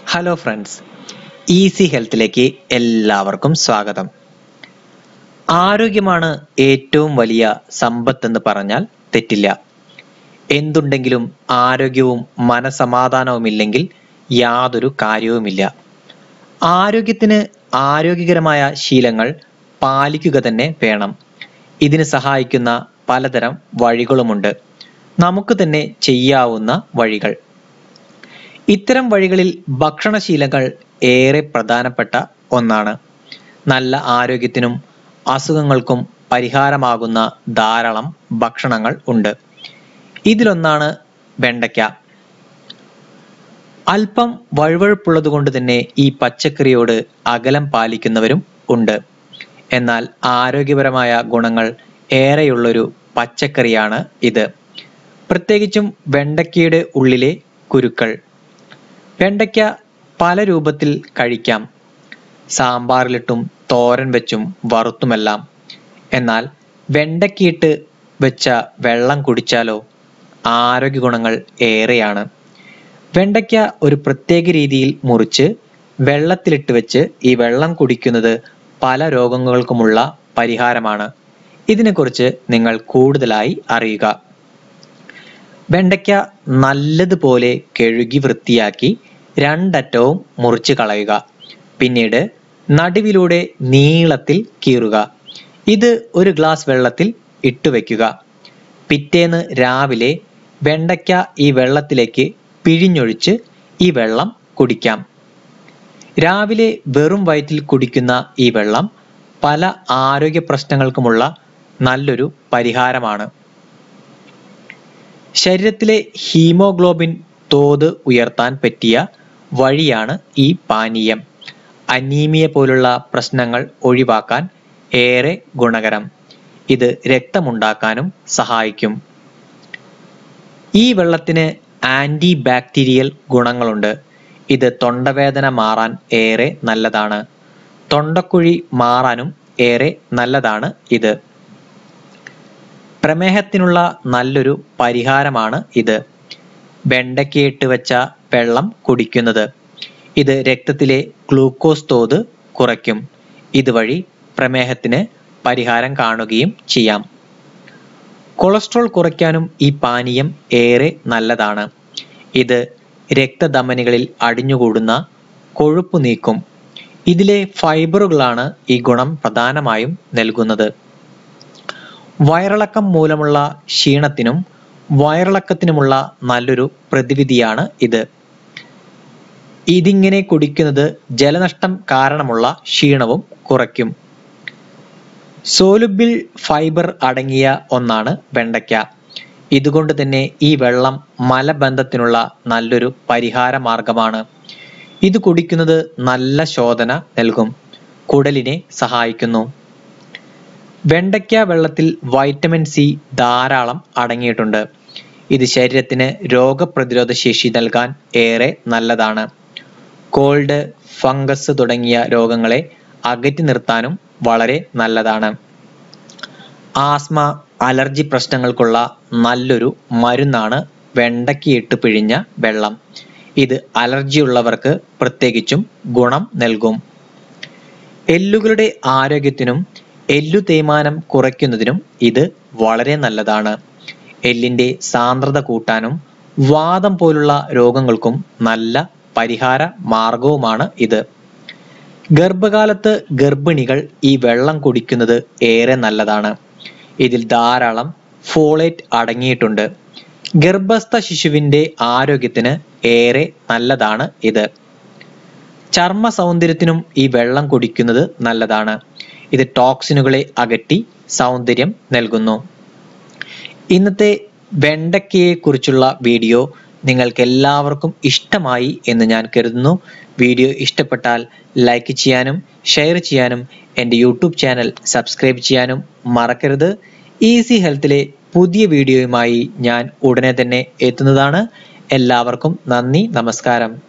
hello friends easy ഹെൽത്തിലേക്ക് എല്ലാവർക്കും സ്വാഗതം ആരോഗ്യമാണ് ഏറ്റവും വലിയ സമ്പത്തെന്ന് പറഞ്ഞാൽ തെറ്റില്ല എന്തുണ്ടെങ്കിലും ആരോഗ്യവും മനസമാധാനവുമില്ലെങ്കിൽ യാതൊരു കാര്യവുമില്ല ആരോഗ്യത്തിന് ആരോഗ്യകരമായ ശീലങ്ങൾ പാലിക്കുക തന്നെ വേണം ഇതിന് സഹായിക്കുന്ന പലതരം വഴികളുമുണ്ട് നമുക്ക് തന്നെ ചെയ്യാവുന്ന വഴികൾ ഇത്തരം വഴികളിൽ ഭക്ഷണശീലങ്ങൾ ഏറെ പ്രധാനപ്പെട്ട ഒന്നാണ് നല്ല ആരോഗ്യത്തിനും അസുഖങ്ങൾക്കും പരിഹാരമാകുന്ന ധാരാളം ഭക്ഷണങ്ങൾ ഉണ്ട് ഇതിലൊന്നാണ് വെണ്ടയ്ക്ക അല്പം വഴുവഴുപ്പുള്ളത് കൊണ്ട് തന്നെ ഈ പച്ചക്കറിയോട് അകലം പാലിക്കുന്നവരും ഉണ്ട് എന്നാൽ ആരോഗ്യപരമായ ഗുണങ്ങൾ ഏറെയുള്ളൊരു പച്ചക്കറിയാണ് ഇത് പ്രത്യേകിച്ചും വെണ്ടയ്ക്കയുടെ ഉള്ളിലെ കുരുക്കൾ വെണ്ടയ്ക്ക പല രൂപത്തിൽ കഴിക്കാം സാമ്പാറിലിട്ടും തോരൻ വെച്ചും വറുത്തുമെല്ലാം എന്നാൽ വെണ്ടയ്ക്കയിട്ട് വെച്ച വെള്ളം കുടിച്ചാലോ ആരോഗ്യ ഗുണങ്ങൾ ഏറെയാണ് വെണ്ടയ്ക്ക ഒരു പ്രത്യേക രീതിയിൽ മുറിച്ച് വെള്ളത്തിലിട്ട് വെച്ച് ഈ വെള്ളം കുടിക്കുന്നത് പല രോഗങ്ങൾക്കുമുള്ള പരിഹാരമാണ് ഇതിനെക്കുറിച്ച് നിങ്ങൾ കൂടുതലായി അറിയുക വെണ്ടയ്ക്ക നല്ലതുപോലെ കഴുകി വൃത്തിയാക്കി രണ്ടറ്റവും മുറിച്ച് കളയുക പിന്നീട് നടുവിലൂടെ നീളത്തിൽ കീറുക ഇത് ഒരു ഗ്ലാസ് വെള്ളത്തിൽ ഇട്ടുവെക്കുക പിറ്റേന്ന് രാവിലെ വെണ്ടയ്ക്ക ഈ വെള്ളത്തിലേക്ക് പിഴിഞ്ഞൊഴിച്ച് ഈ വെള്ളം കുടിക്കാം രാവിലെ വെറും വയറ്റിൽ കുടിക്കുന്ന ഈ വെള്ളം പല ആരോഗ്യ പ്രശ്നങ്ങൾക്കുമുള്ള നല്ലൊരു പരിഹാരമാണ് ശരീരത്തിലെ ഹീമോഗ്ലോബിൻ തോത് ഉയർത്താൻ പറ്റിയ വഴിയാണ് ഈ പാനീയം അനീമിയ പോലുള്ള പ്രശ്നങ്ങൾ ഒഴിവാക്കാൻ ഏറെ ഗുണകരം ഇത് രക്തമുണ്ടാക്കാനും സഹായിക്കും ഈ വെള്ളത്തിന് ആന്റി ബാക്ടീരിയൽ ഗുണങ്ങളുണ്ട് ഇത് തൊണ്ടവേദന മാറാൻ ഏറെ നല്ലതാണ് തൊണ്ടക്കുഴി മാറാനും ഏറെ നല്ലതാണ് ഇത് പ്രമേഹത്തിനുള്ള നല്ലൊരു പരിഹാരമാണ് ഇത് വെണ്ടയ്ക്കയിട്ട് വെച്ച വെള്ളം കുടിക്കുന്നത് ഇത് രക്തത്തിലെ ഗ്ലൂക്കോസ് തോത് കുറയ്ക്കും ഇതുവഴി പ്രമേഹത്തിന് പരിഹാരം കാണുകയും ചെയ്യാം കൊളസ്ട്രോൾ കുറയ്ക്കാനും ഈ പാനീയം ഏറെ നല്ലതാണ് ഇത് രക്തധമനികളിൽ അടിഞ്ഞുകൂടുന്ന കൊഴുപ്പ് നീക്കും ഇതിലെ ഫൈബറുകളാണ് ഈ ഗുണം പ്രധാനമായും നൽകുന്നത് വയറിളക്കം മൂലമുള്ള ക്ഷീണത്തിനും വയറിളക്കത്തിനുമുള്ള നല്ലൊരു പ്രതിവിധിയാണ് ഇത് ഇതിങ്ങനെ കുടിക്കുന്നത് ജലനഷ്ടം കാരണമുള്ള ക്ഷീണവും കുറയ്ക്കും സോലുബിൾ ഫൈബർ അടങ്ങിയ ഒന്നാണ് വെണ്ടയ്ക്ക ഇതുകൊണ്ട് തന്നെ ഈ വെള്ളം മലബന്ധത്തിനുള്ള നല്ലൊരു പരിഹാര മാർഗമാണ് ഇത് കുടിക്കുന്നത് നല്ല ശോധന നൽകും കുടലിനെ സഹായിക്കുന്നു വെണ്ടയ്ക്ക വെള്ളത്തിൽ വൈറ്റമിൻ സി ധാരാളം അടങ്ങിയിട്ടുണ്ട് ഇത് ശരീരത്തിന് രോഗപ്രതിരോധ ശേഷി നൽകാൻ ഏറെ നല്ലതാണ് കോൾഡ് ഫംഗസ് തുടങ്ങിയ രോഗങ്ങളെ അകറ്റി നിർത്താനും വളരെ നല്ലതാണ് ആസ്മ അലർജി പ്രശ്നങ്ങൾക്കുള്ള നല്ലൊരു മരുന്നാണ് വെണ്ടയ്ക്കയിട്ട് പിഴിഞ്ഞ വെള്ളം ഇത് അലർജി ഉള്ളവർക്ക് പ്രത്യേകിച്ചും ഗുണം നൽകും എല്ലുകളുടെ ആരോഗ്യത്തിനും എല്ലു തേയ്മാനം കുറയ്ക്കുന്നതിനും ഇത് വളരെ നല്ലതാണ് എല്ലിന്റെ സാന്ദ്രത കൂട്ടാനും വാദം പോലുള്ള രോഗങ്ങൾക്കും നല്ല പരിഹാര മാർഗവുമാണ് ഇത് ഗർഭകാലത്ത് ഗർഭിണികൾ ഈ വെള്ളം കുടിക്കുന്നത് ഏറെ നല്ലതാണ് ഇതിൽ ധാരാളം ഫോളേറ്റ് അടങ്ങിയിട്ടുണ്ട് ഗർഭസ്ഥ ശിശുവിന്റെ ആരോഗ്യത്തിന് ഏറെ നല്ലതാണ് ഇത് ചർമ്മ സൗന്ദര്യത്തിനും ഈ വെള്ളം കുടിക്കുന്നത് നല്ലതാണ് ഇത് ടോക്സിനുകളെ അകറ്റി സൗന്ദര്യം നൽകുന്നു ഇന്നത്തെ വെണ്ടയ്ക്കയെ കുറിച്ചുള്ള വീഡിയോ നിങ്ങൾക്ക് എല്ലാവർക്കും ഇഷ്ടമായി എന്ന് ഞാൻ കരുതുന്നു വീഡിയോ ഇഷ്ടപ്പെട്ടാൽ ലൈക്ക് ചെയ്യാനും ഷെയർ ചെയ്യാനും എൻ്റെ യൂട്യൂബ് ചാനൽ സബ്സ്ക്രൈബ് ചെയ്യാനും മറക്കരുത് ഈസി ഹെൽത്തിലെ പുതിയ വീഡിയോയുമായി ഞാൻ ഉടനെ തന്നെ എത്തുന്നതാണ് എല്ലാവർക്കും നന്ദി നമസ്കാരം